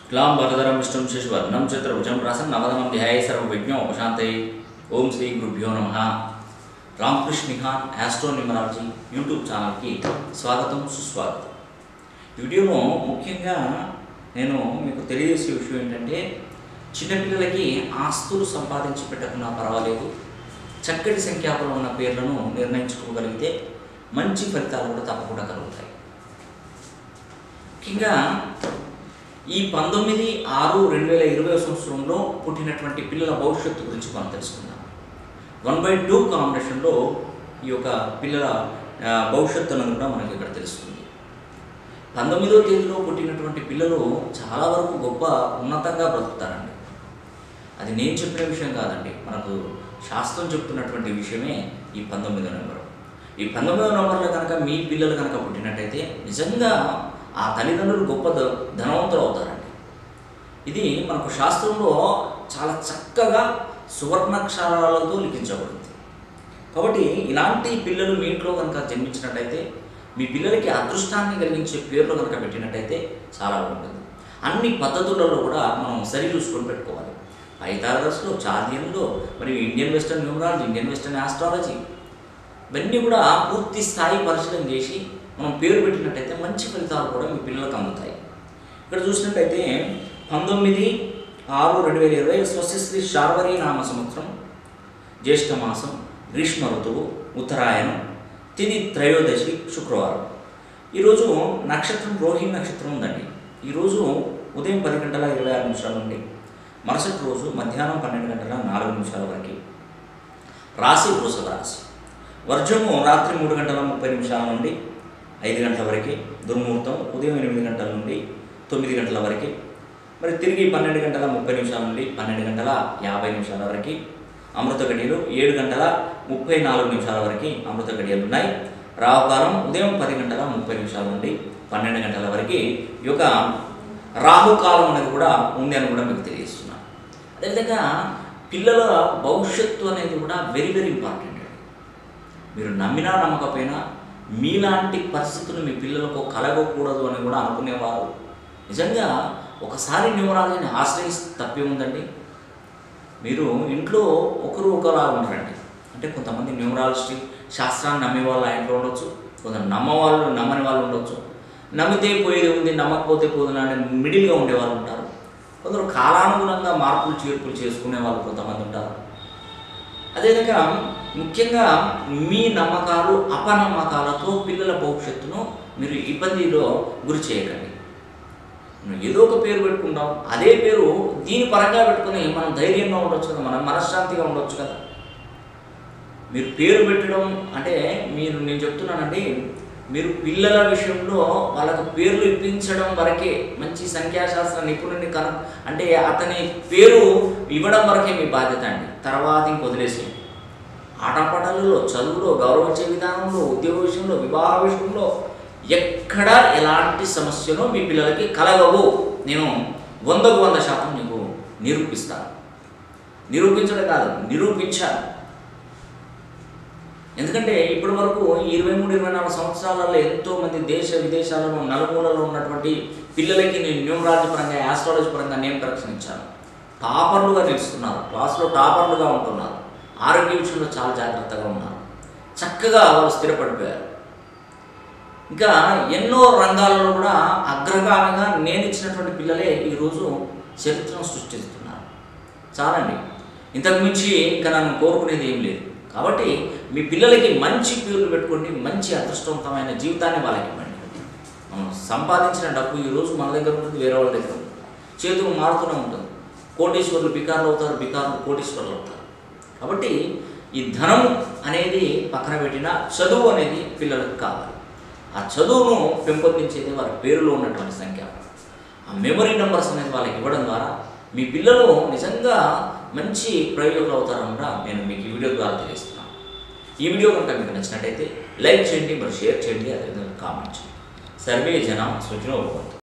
క్లాం వరదరం విష్ణుం శశివర్ణం చతుర్భుజం ప్రసన్నవదనం ధ్యాయ సర్వవిజ్ఞ ఉపశాంతై ఓం శ్రీ గురుభ్యో నమ Ramakrishna Nihan astro numerology YouTube ఛానల్కి స్వాగతం సుస్వాగతం ఈ వీడియోలో ముఖ్యంగా నేను మీకు తెలియజేసే విషయం ఏంటంటే చిన్నపిల్లలకి ఆస్తులు సంపాదించి పెట్టకున్నా పర్వాలేదు చక్కటి సంఖ్యాపంలో ఉన్న పేర్లను నిర్ణయించుకోగలిగితే మంచి ఫలితాలు కూడా తప్పకుండా కలుగుతాయి ముఖ్యంగా ఈ పంతొమ్మిది ఆరు రెండు వేల ఇరవై సంవత్సరంలో పుట్టినటువంటి పిల్లల భవిష్యత్తు గురించి మనం తెలుసుకుందాం వన్ బై టూ కాంబినేషన్లో ఈ యొక్క పిల్లల ఆ, భవిష్యత్తు అనేది కూడా మనకి ఇక్కడ తెలుస్తుంది పంతొమ్మిదో తేదీలో పుట్టినటువంటి పిల్లలు చాలా వరకు గొప్ప ఉన్నతంగా బ్రతుకుతారండి అది నేను చెప్పిన విషయం కాదండి మనకు శాస్త్రం చెప్తున్నటువంటి విషయమే ఈ పంతొమ్మిదో నెంబరు ఈ పంతొమ్మిదో నెంబర్లో కనుక మీ పిల్లలు కనుక పుట్టినట్టయితే నిజంగా ఆ తల్లిదండ్రులు గొప్ప ధ- ధనవంతులు అవుతారండి ఇది మనకు శాస్త్రంలో చాలా చక్కగా సువర్ణాక్షరాలతో లిఖించబడింది కాబట్టి ఇలాంటి పిల్లలు మీ ఇంట్లో కనుక జన్మించినట్టయితే మీ పిల్లలకి అదృష్టాన్ని కలిగించే పేర్లు కనుక పెట్టినట్టయితే చాలా బాగుంటుంది అన్ని పద్ధతులలో కూడా మనం సరి చూసుకొని పెట్టుకోవాలి పైథాగరస్లో చార్దియన్లో మరియు Indian western numerology Indian western astrology ఇవన్నీ కూడా పూర్తి స్థాయి పరిశీలన చేసి మనం పేరు పెట్టినట్టయితే మంచి ఫలితాలు కూడా మీ పిల్లలకు అందుతాయి ఇక్కడ చూసినట్టయితే పంతొమ్మిది ఆరు రెండు వేల ఇరవై స్వస్తిశ్రీ శార్వరి నామ సంవత్సరం జ్యేష్ఠ మాసం గ్రీష్మ ఋతువు ఉత్తరాయణం తిది త్రయోదశి శుక్రవారం ఈరోజు నక్షత్రం రోహిణి నక్షత్రం ఉందండి ఈరోజు ఉదయం పది గంటల ఇరవై ఆరు నిమిషాల నుండి మరుసటి రోజు మధ్యాహ్నం పన్నెండు గంటల నాలుగు నిమిషాల వరకు రాశి వృషభ రాశి వర్జము రాత్రి మూడు గంటల ముప్పై నిమిషాల నుండి ఐదు గంటల వరకు దుర్ముహూర్తం ఉదయం ఎనిమిది గంటల నుండి తొమ్మిది గంటల వరకు మరి తిరిగి పన్నెండు గంటల ముప్పై నిమిషాల నుండి పన్నెండు గంటల యాభై నిమిషాల వరకు అమృత గడియలు ఏడు గంటల ముప్పై నాలుగు నిమిషాల వరకు అమృత గడియలు ఉన్నాయి రాహుకాలం ఉదయం పది గంటల ముప్పై నిమిషాల నుండి పన్నెండు గంటల వరకు ఈ యొక్క రాహుకాలం అనేది కూడా ఉంది అని కూడా మీకు తెలియజేస్తున్నాను అదేవిధంగా పిల్లల భవిష్యత్తు అనేది కూడా వెరీ వెరీ ఇంపార్టెంట్ అండి మీరు నమ్మినా నమ్మకపోయినా మీలాంటి పరిస్థితులు మీ పిల్లలకు కలగకూడదు అని కూడా అనుకునేవారు నిజంగా ఒకసారి న్యూమరాలజీని ఆశ్రయిస్తే తప్పే ఉందండి మీరు ఇంట్లో ఒకరు ఒకలా ఉంటారండి అంటే కొంతమంది న్యూమరాలజీ శాస్త్రాన్ని నమ్మే వాళ్ళు ఆ ఇంట్లో ఉండొచ్చు కొందరు నమ్మ వాళ్ళు నమ్మని వాళ్ళు ఉండొచ్చు నమ్మితే పోయేది ఉంది నమ్మకపోతే పోదునా అని మిడిల్గా ఉండేవాళ్ళు ఉంటారు కొందరు కాలానుగుణంగా మార్పులు చేర్పులు చేసుకునే వాళ్ళు కొంతమంది ఉంటారు అదేవిధంగా ముఖ్యంగా మీ నమ్మకాలు అపనమ్మకాలతో పిల్లల భవిష్యత్తును మీరు ఇబ్బందిలో గురి చేయకండి మనం ఏదో ఒక పేరు పెట్టుకుంటాం అదే పేరు దీని పరంగా పెట్టుకుని మనం ధైర్యంగా ఉండొచ్చు కదా మనం మనశ్శాంతిగా ఉండొచ్చు కదా మీరు పేరు పెట్టడం అంటే మీరు నేను చెప్తున్నానండి మీరు పిల్లల విషయంలో వాళ్ళకు పేర్లు ఇప్పించడం వరకే మంచి సంఖ్యాశాస్త్ర నిపుణుడిని కన అంటే అతని పేరు ఇవ్వడం వరకే మీ బాధ్యత అండి తర్వాత ఇంక వదిలేసేయండి ఆటపాటలలో చదువులో గౌరవించే విధానంలో ఉద్యోగ విషయంలో వివాహ విషయంలో ఎక్కడ ఎలాంటి సమస్యను మీ పిల్లలకి కలగవు నేను వందకు వంద శాతం నీకు నిరూపిస్తాను నిరూపించడం కాదు నిరూపించాను ఎందుకంటే ఇప్పటి వరకు ఇరవై మూడు ఇరవై నాలుగు సంవత్సరాలలో ఎంతో మంది దేశ విదేశాలలో నలుమూలలో ఉన్నటువంటి పిల్లలకి నేను న్యూమరాలజీ పరంగా ఆస్ట్రాలజీ పరంగా నేను కరెక్షన్ ఇచ్చాను టాపర్లుగా నిలుస్తున్నారు క్లాస్లో టాపర్లుగా ఉంటున్నారు ఆరోగ్య విషయంలో చాలా జాగ్రత్తగా ఉన్నారు చక్కగా వాళ్ళు స్థిరపడిపోయారు ఇంకా ఎన్నో రంగాలలో కూడా అగ్రగామిగా నేను ఇచ్చినటువంటి పిల్లలే ఈరోజు చరిత్రను సృష్టిస్తున్నారు చాలండి ఇంతకు మించి ఇంకా నన్ను కోరుకునేది ఏం లేదు కాబట్టి మీ పిల్లలకి మంచి పేర్లు పెట్టుకోండి మంచి అదృష్టవంతమైన జీవితాన్ని వాళ్ళకి ఇవ్వండి మనం సంపాదించిన డబ్బు ఈరోజు మన దగ్గర ఉంటుంది వేరే వాళ్ళ దగ్గర ఉంటుంది చేతులు మారుతూనే ఉంటుంది కోటీశ్వరులు బికార్లు అవుతారు బికార్లు కోటీశ్వరులు అవుతారు కాబట్టి ఈ ధనం అనేది పక్కన పెట్టిన చదువు అనేది పిల్లలకు కావాలి ఆ చదువును పెంపొందించేది వారి పేరులో ఉన్నటువంటి సంఖ్య ఆ మెమరీ నెంబర్స్ అనేది వాళ్ళకి ఇవ్వడం ద్వారా మీ పిల్లలు నిజంగా మంచి ప్రయోజకులు అవుతారని కూడా నేను మీకు ఈ వీడియో ద్వారా తెలియజేస్తున్నాను ఈ వీడియో కనుక మీకు నచ్చినట్టయితే లైక్ చేయండి మరి షేర్ చేయండి అదేవిధంగా కామెంట్ చేయండి సర్వే జన సూచన